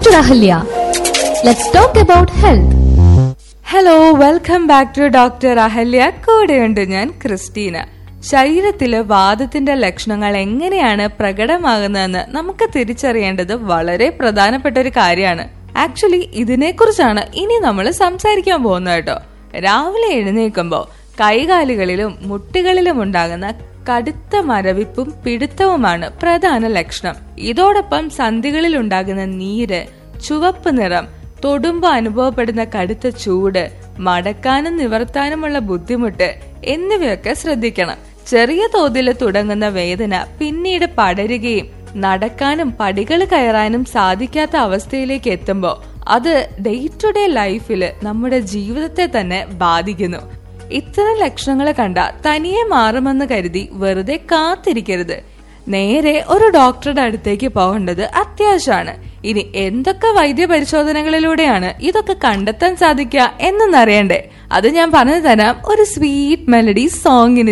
Dr. Ahalya. Let's talk about health. Hello welcome back to doctor Ahalya കൂടെയുണ്ട് ഞാൻ Christina ശരീരത്തില് വാദത്തിന്റെ ലക്ഷണങ്ങൾ എങ്ങനെയാണ് പ്രകടമാകുന്നതെന്ന് നമുക്ക് തിരിച്ചറിയേണ്ടത് വളരെ പ്രധാനപ്പെട്ട ഒരു കാര്യമാണ് ആക്ച്വലി ഇതിനെക്കുറിച്ചാണ് ഇനി നമ്മൾ സംസാരിക്കാൻ പോകുന്നത് കേട്ടോ രാവിലെ എഴുന്നേൽക്കുമ്പോൾ കൈകാലുകളിലും മുട്ടുകളിലും ഉണ്ടാകുന്ന കടുത്ത മരവിപ്പും പിടുത്തവുമാണ് പ്രധാന ലക്ഷണം ഇതോടൊപ്പം സന്ധികളിൽ ഉണ്ടാകുന്ന നീര് ചുവപ്പ് നിറം തൊടുമ്പോ അനുഭവപ്പെടുന്ന കടുത്ത ചൂട് മടക്കാനും നിവർത്താനുമുള്ള ബുദ്ധിമുട്ട് എന്നിവയൊക്കെ ശ്രദ്ധിക്കണം ചെറിയ തോതിൽ തുടങ്ങുന്ന വേദന പിന്നീട് പടരുകയും നടക്കാനും പടികൾ കയറാനും സാധിക്കാത്ത അവസ്ഥയിലേക്ക് എത്തുമ്പോൾ അത് ഡേ ടു ഡേ ലൈഫിൽ നമ്മുടെ ജീവിതത്തെ തന്നെ ബാധിക്കുന്നു ഇത്തരം ലക്ഷണങ്ങൾ കണ്ട തനിയെ മാറുമെന്ന് കരുതി വെറുതെ കാത്തിരിക്കരുത് നേരെ ഒരു ഡോക്ടറുടെ അടുത്തേക്ക് പോകേണ്ടത് അത്യാവശ്യമാണ് ഇനി എന്തൊക്കെ വൈദ്യ പരിശോധനകളിലൂടെയാണ് ഇതൊക്കെ കണ്ടെത്താൻ സാധിക്കുക എന്നൊന്നറിയണ്ടേ അത് ഞാൻ പറഞ്ഞു തരാം ഒരു സ്വീറ്റ് മെലഡി സോങ്ങിന്